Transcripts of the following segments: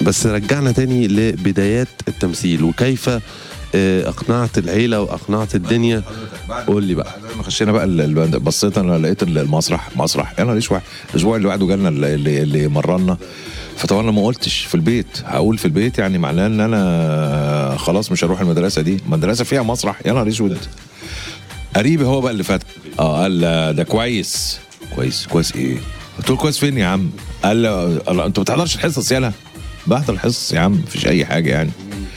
بس رجعنا تاني لبدايات التمثيل وكيف آه، اقنعت العيله واقنعت الدنيا قول لي بقى بعد ما خشينا بقى ال- ال- بصيت انا لقيت ال- المسرح مسرح انا ليش واحد الاسبوع اللي بعده جالنا اللي, اللي, اللي مرنا فطبعا انا ما قلتش في البيت هقول في البيت يعني معناه ان انا خلاص مش هروح المدرسه دي المدرسه فيها مسرح يا نهار اسود قريبي هو بقى اللي فات اه قال لا، ده كويس كويس كويس ايه قلت له كويس فين يا عم قال لا، الله انت ما بتحضرش الحصص يالا بحضر الحصص يا عم مفيش اي حاجه يعني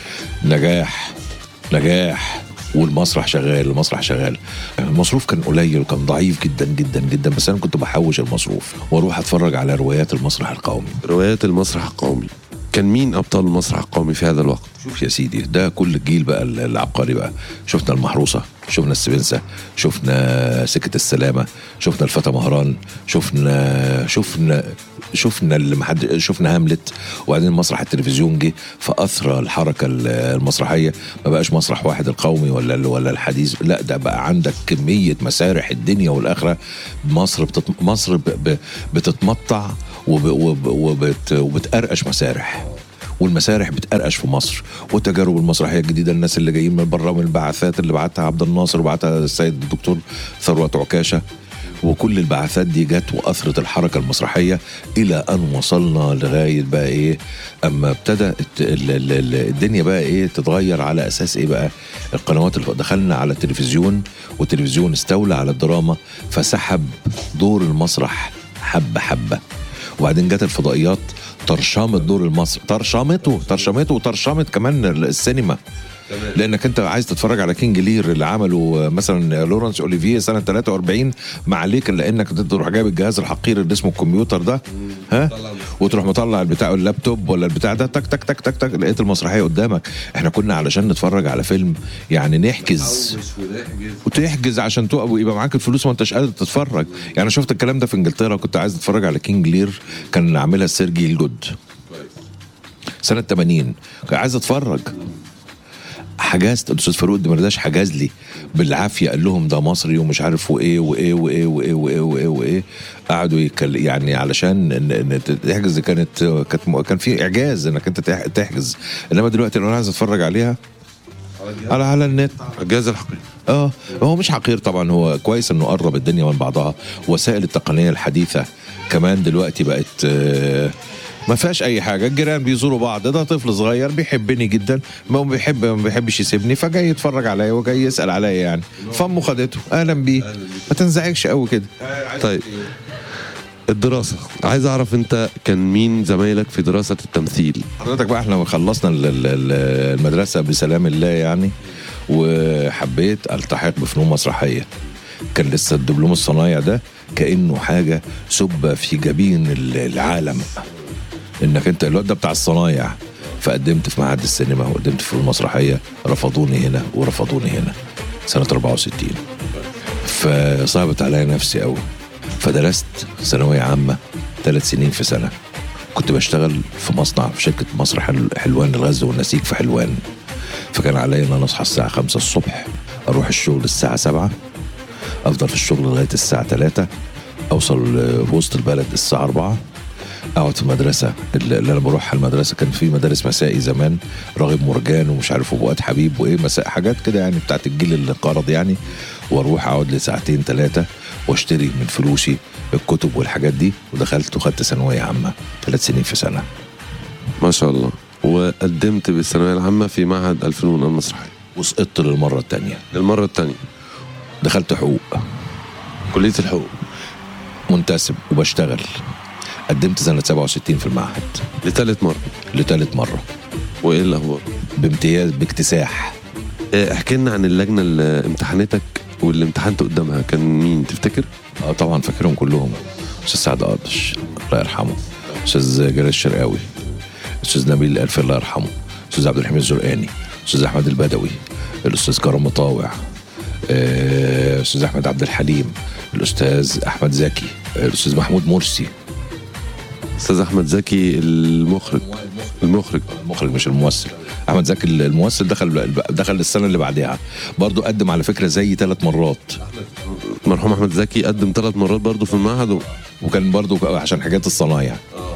نجاح نجاح والمسرح شغال المسرح شغال المصروف كان قليل وكان ضعيف جدا جدا جدا بس انا كنت بحوش المصروف واروح اتفرج على روايات المسرح القومي روايات المسرح القومي كان مين ابطال المسرح القومي في هذا الوقت شوف يا سيدي ده كل الجيل بقى العبقري بقى شفنا المحروسه شفنا السبنسه شفنا سكه السلامه شفنا الفتى مهران شفنا شفنا شفنا اللي محد شفنا هاملت وبعدين مسرح التلفزيون جه فاثرى الحركه المسرحيه ما بقاش مسرح واحد القومي ولا ولا الحديث لا ده بقى عندك كميه مسارح الدنيا والاخره مصر بتت... مصر ب... ب... بتتمطع وب... وب... وبت... وبتقرقش مسارح والمسارح بتقرقش في مصر والتجارب المسرحيه الجديده الناس اللي جايين من بره من البعثات اللي بعتها عبد الناصر وبعتها السيد الدكتور ثروت عكاشه وكل البعثات دي جت واثرت الحركه المسرحيه الى ان وصلنا لغايه بقى ايه اما ابتدى الت- ال- ال- ال- الدنيا بقى ايه تتغير على اساس ايه بقى القنوات اللي دخلنا على التلفزيون والتلفزيون استولى على الدراما فسحب دور المسرح حبه حبه وبعدين جت الفضائيات ترشمت دور المصري ترشمته ترشمته وترشمت كمان السينما لانك انت عايز تتفرج على كينج لير اللي عمله مثلا لورنس اوليفيه سنه 43 ما عليك الا انك تروح جايب الجهاز الحقير اللي اسمه الكمبيوتر ده ها وتروح مطلع البتاع اللابتوب ولا البتاع ده تك تك تك تك تك لقيت المسرحيه قدامك احنا كنا علشان نتفرج على فيلم يعني نحجز وتحجز عشان تقف ويبقى معاك الفلوس وما انتش قادر تتفرج يعني أنا شفت الكلام ده في انجلترا كنت عايز اتفرج على كينج لير كان عاملها سيرجي الجود سنه 80 كنت عايز اتفرج حجزت الاستاذ فاروق الدمرداش حجز لي بالعافيه قال لهم ده مصري ومش عارف وايه وايه وايه وايه وايه وايه, وإيه. قعدوا يكل يعني علشان ان ان تحجز كانت كانت م- كان في اعجاز انك انت تح- تحجز انما دلوقتي لو انا عايز اتفرج عليها على على النت الجهاز الحقيقي اه هو مش حقير طبعا هو كويس انه قرب الدنيا من بعضها وسائل التقنيه الحديثه كمان دلوقتي بقت آه، ما فيهاش اي حاجه الجيران بيزوروا بعض ده طفل صغير بيحبني جدا ما بيحب ما بيحبش يسيبني فجاي يتفرج عليا وجاي يسال عليا يعني فامه خدته اهلا بيه ما تنزعجش قوي كده طيب الدراسة عايز أعرف أنت كان مين زمايلك في دراسة التمثيل حضرتك بقى احنا خلصنا ال- ال- ال- المدرسه بسلام الله يعني وحبيت التحق بفنون مسرحيه كان لسه الدبلوم الصنايع ده كانه حاجه سبه في جبين ال- العالم انك انت الواد ده بتاع الصنايع فقدمت في معهد السينما وقدمت في المسرحيه رفضوني هنا ورفضوني هنا سنه 64 فصعبت عليا نفسي قوي فدرست ثانويه عامه ثلاث سنين في سنه كنت بشتغل في مصنع في شركه مسرح حل- حلوان للغزل والنسيج في حلوان فكان عليا ان انا اصحى الساعه 5 الصبح اروح الشغل الساعه 7 افضل في الشغل لغايه الساعه 3 اوصل آه، في وسط البلد الساعه 4 اقعد في المدرسه اللي اللي انا بروحها المدرسه كان في مدارس مسائي زمان راغب مرجان ومش عارف فؤاد حبيب وايه مساء حاجات كده يعني بتاعت الجيل اللي انقرض يعني واروح اقعد لساعتين ثلاثه واشتري من فلوسي الكتب والحاجات دي ودخلت وخدت ثانويه عامه ثلاث سنين في سنه ما شاء الله وقدمت بالثانوية العامة في معهد الفنون المسرحية وسقطت للمره الثانيه للمرة الثانية دخلت حقوق كلية الحقوق منتسب وبشتغل قدمت سنه 67 في المعهد لثالث مرة لثالث مره وإيه الأخبار؟ بامتياز باكتساح آه، احكي لنا عن اللجنة اللي امتحنتك واللي امتحنت قدامها كان مين تفتكر؟ اه طبعا فاكرهم كلهم استاذ سعد قادش الله يرحمه استاذ جلال الشرقاوي استاذ نبيل الالفي الله يرحمه استاذ عبد الحميد الزرقاني استاذ احمد البدوي الاستاذ كرم مطاوع آه، استاذ احمد عبد الحليم الاستاذ احمد زكي الاستاذ محمود مرسي أستاذ أحمد زكي المخرج المخرج المخرج مش الممثل احمد زكي الممثل دخل دخل السنه اللي بعدها برضه قدم على فكره زي ثلاث مرات مرحوم أحمد زكي قدم ثلاث مرات برضه في المعهد و... وكان برضه عشان حاجات الصنايع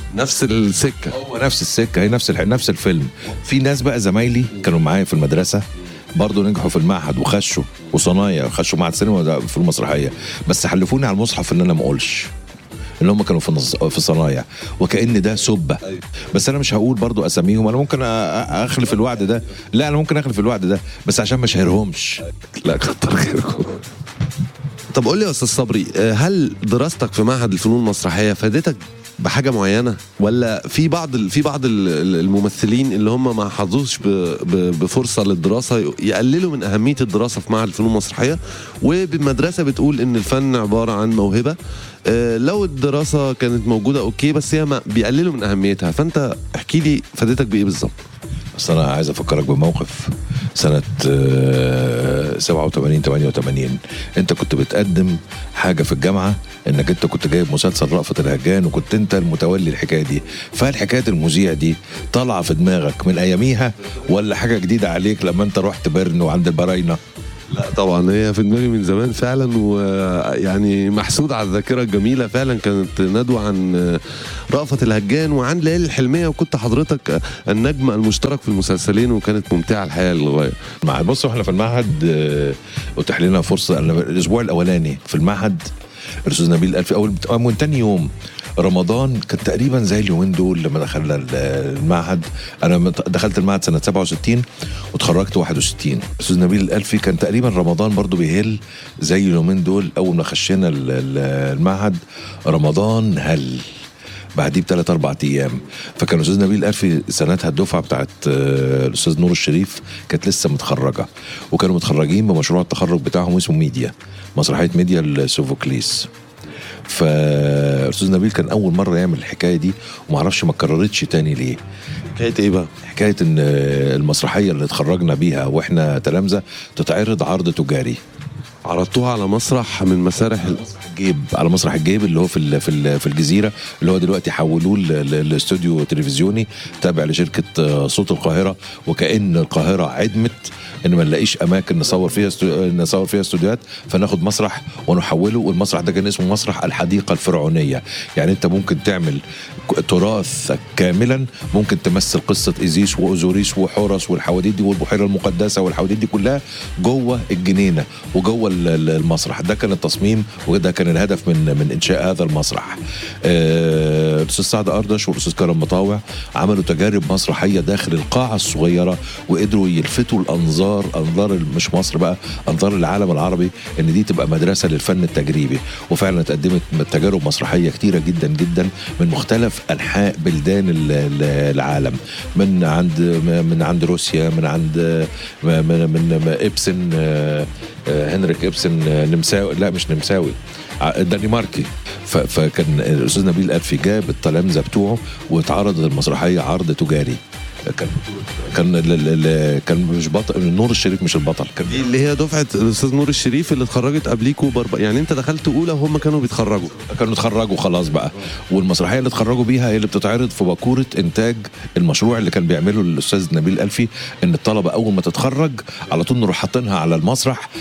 نفس السكه هو نفس السكه هي نفس الح... نفس الفيلم في ناس بقى زمايلي كانوا معايا في المدرسه برضه نجحوا في المعهد وخشوا وصنايع خشوا معهد سينما ده في المسرحيه بس حلفوني على المصحف ان انا ما اقولش ان هم كانوا في نص... في صنايع وكان ده سبه بس انا مش هقول برضو اساميهم انا ممكن أ- أ- اخلف الوعد ده لا انا ممكن اخلف الوعد ده بس عشان ما اشهرهمش لا كتر خيركم طب قول لي يا استاذ صبري آه، هل دراستك في معهد الفنون المسرحيه فادتك بحاجه معينه ولا في بعض ال- في بعض ال- ال- الممثلين اللي هم ما حظوش ب- ب- بفرصه للدراسه يقللوا من اهميه الدراسه في معهد الفنون المسرحيه وبالمدرسه بتقول ان الفن عباره عن موهبه آه، لو الدراسه كانت موجوده اوكي بس هي ما بيقللوا من اهميتها فانت احكي لي فادتك بايه بالظبط بس انا عايز افكرك بموقف سنه آه، 87 88 انت كنت بتقدم حاجه في الجامعه انك انت كنت جايب مسلسل رأفت الهجان وكنت انت المتولي الحكايه دي فهل حكايه المذيع دي طالعه في دماغك من اياميها ولا حاجه جديده عليك لما انت رحت بيرن وعند البراينه لا طبعا هي في دماغي من زمان فعلا ويعني محسود على الذاكره الجميله فعلا كانت ندوه عن رأفت الهجان وعن ليالي الحلميه وكنت حضرتك النجم المشترك في المسلسلين وكانت ممتعه الحقيقه للغايه مع بص احنا في المعهد آه، اتاح لنا فرصه أنا الاسبوع الاولاني في المعهد الاستاذ نبيل الفي اول من تاني يوم رمضان كان تقريبا زي اليومين دول لما دخلنا ال- المعهد انا مت- دخلت المعهد سنه 67 وتخرجت 61 الاستاذ نبيل الالفي كان تقريبا رمضان برضو بيهل زي اليومين دول اول ما خشينا ال- ال- المعهد رمضان هل بعديه بثلاث اربع ايام فكان الاستاذ نبيل الالفي سنتها الدفعه بتاعت آه، الاستاذ نور الشريف كانت لسه متخرجه وكانوا متخرجين بمشروع التخرج بتاعهم اسمه ميديا مسرحيه ميديا السوفوكليس فالاستاذ نبيل كان اول مره يعمل الحكايه دي ومعرفش ما اتكررتش تاني ليه حكايه ايه بقى؟ حكايه ان المسرحيه اللي اتخرجنا بيها واحنا تلامذه تتعرض عرض تجاري عرضتوها على مسرح من مسارح ال- الجيب على مسرح الجيب اللي هو في ال- في ال- في الجزيره اللي هو دلوقتي حولوه ل- ل- لاستوديو تلفزيوني تابع لشركه آه، صوت القاهره وكأن القاهره عدمت ان ما نلاقيش اماكن نصور فيها استو... نصور فيها استوديوهات فناخد مسرح ونحوله والمسرح ده كان اسمه مسرح الحديقه الفرعونيه يعني انت ممكن تعمل ك- تراثك كاملا ممكن تمثل قصه ايزيس واوزوريس وحورس والحواديت دي والبحيره المقدسه والحواديت دي كلها جوه الجنينه وجوه ال- ال- المسرح ده كان التصميم وده كان الهدف من من انشاء هذا المسرح آه، الاستاذ سعد اردش والاستاذ كرم مطاوع عملوا تجارب مسرحيه داخل القاعه الصغيره وقدروا يلفتوا الانظار انظار ال- مش مصر بقى انظار العالم العربي ان دي تبقى مدرسه للفن التجريبي وفعلا اتقدمت تجارب مسرحيه كتيره جدا جدا من مختلف انحاء بلدان ال- ال- العالم من عند من عند روسيا من عند من من, من ابسن آه، آه، هنريك ابسن آه، نمساوي لا مش نمساوي ع- دنماركي ف- فكان الاستاذ نبيل الفي جاب التلامذه بتوعه واتعرضت المسرحيه عرض تجاري كان كان ال- ال- ال- كان مش بطل نور الشريف مش البطل كان دي اللي هي دفعه الاستاذ نور الشريف اللي اتخرجت قبليكوا برب... يعني انت دخلت اولى وهم كانوا بيتخرجوا كانوا اتخرجوا خلاص بقى والمسرحيه اللي اتخرجوا بيها هي اللي بتتعرض في باكوره انتاج المشروع اللي كان بيعمله الاستاذ نبيل الفي ان الطلبه اول ما تتخرج على طول نروح حاطينها على المسرح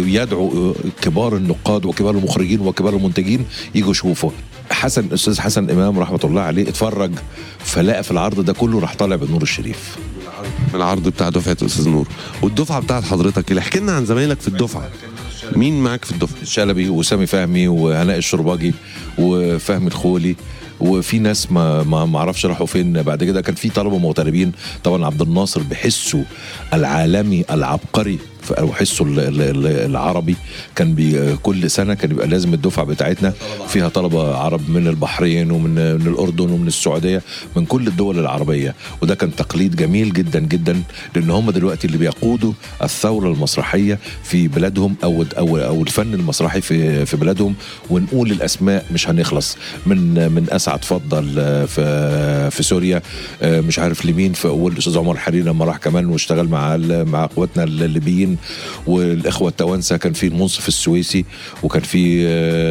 ويدعو كبار النقاد وكبار المخرجين وكبار المنتجين يجوا يشوفوا حسن الاستاذ حسن امام رحمه الله عليه اتفرج فلقى في العرض ده كله راح طالع بنور الشريف من العرض بتاع دفعه الاستاذ نور والدفعه بتاعت حضرتك اللي احكي لنا عن زمايلك في الدفعه مين معاك في الدفعه الشلبي وسامي فهمي وهناء الشرباجي وفهمي الخولي وفي ناس ما ما ما اعرفش راحوا فين بعد كده كان في طلبه مغتربين طبعا عبد الناصر بحسه العالمي العبقري ف- او حسه ال- ال- ال- العربي كان بي كل سنه كان يبقى لازم الدفعه بتاعتنا فيها طلبه عرب من البحرين ومن من الاردن ومن السعوديه من كل الدول العربيه وده كان تقليد جميل جدا جدا لان هم دلوقتي اللي بيقودوا الثوره المسرحيه في بلادهم او او او الفن المسرحي في في بلادهم ونقول الاسماء مش هنخلص من من اسعد فضل آه، في في سوريا آه، مش عارف لمين في والاستاذ عمر حرير لما راح كمان واشتغل مع ال- مع اخواتنا الليبيين والاخوه التوانسه كان في المنصف السويسي وكان في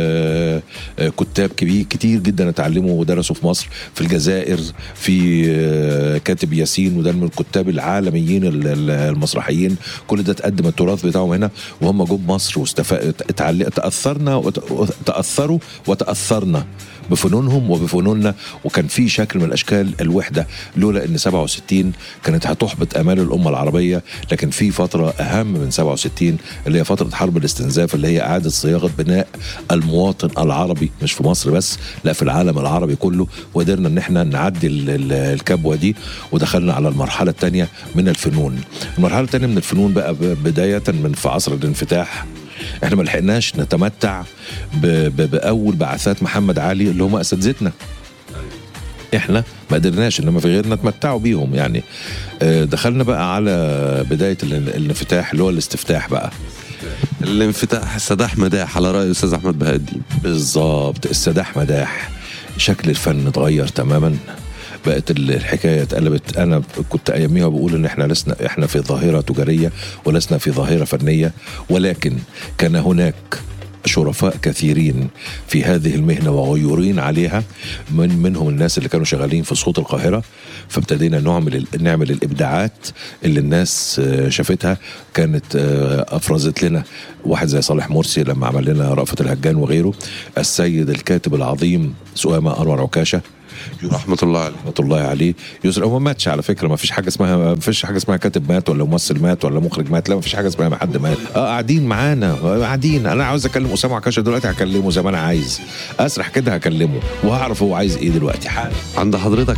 آه، آه، كتاب كبير كتير جدا اتعلموا ودرسوا في مصر في الجزائر في آه، كاتب ياسين وده من الكتاب العالميين ال- ال- المسرحيين كل ده تقدم التراث بتاعهم هنا وهم جم مصر واستفاد تاثرنا وت- تاثروا وتاثرنا بفنونهم وبفنوننا وكان في شكل من اشكال الوحده لولا ان 67 كانت هتحبط امال الامه العربيه لكن في فتره اهم من 67 اللي هي فتره حرب الاستنزاف اللي هي اعاده صياغه بناء المواطن العربي مش في مصر بس لا في العالم العربي كله وقدرنا ان احنا نعدي ال- ال- الكبوه دي ودخلنا على المرحله الثانيه من الفنون المرحله الثانيه من الفنون بقى ب- بدايه من في عصر الانفتاح احنا ما لحقناش نتمتع ب- ب- باول بعثات محمد علي اللي هم اساتذتنا احنا ما قدرناش انما في غيرنا اتمتعوا بيهم يعني آه، دخلنا بقى على بدايه ال- الانفتاح اللي هو الاستفتاح بقى الانفتاح سداح مداح على راي استاذ احمد بهاء الدين بالظبط السداح مداح شكل الفن اتغير تماما بقت ال- الحكايه اتقلبت انا كنت اياميها بقول ان احنا لسنا احنا في ظاهره تجاريه ولسنا في ظاهره فنيه ولكن كان هناك شرفاء كثيرين في هذه المهنة وغيورين عليها من منهم الناس اللي كانوا شغالين في صوت القاهرة فابتدينا نعمل نعمل الإبداعات اللي الناس آه، شافتها كانت آه، أفرزت لنا واحد زي صالح مرسي لما عمل لنا رأفت الهجان وغيره السيد الكاتب العظيم سؤامة أنور عكاشة رحمه الله عليه رحمه الله عليه يسر هو ما ماتش على فكره ما فيش حاجه اسمها ما فيش حاجه اسمها كاتب مات ولا ممثل مات ولا مخرج مات لا ما فيش حاجه اسمها حد مات اه قاعدين معانا آه، قاعدين انا عاوز اكلم اسامه عكاشه دلوقتي هكلمه زي ما انا عايز اسرح كده هكلمه وهعرف هو عايز ايه دلوقتي حالا عند حضرتك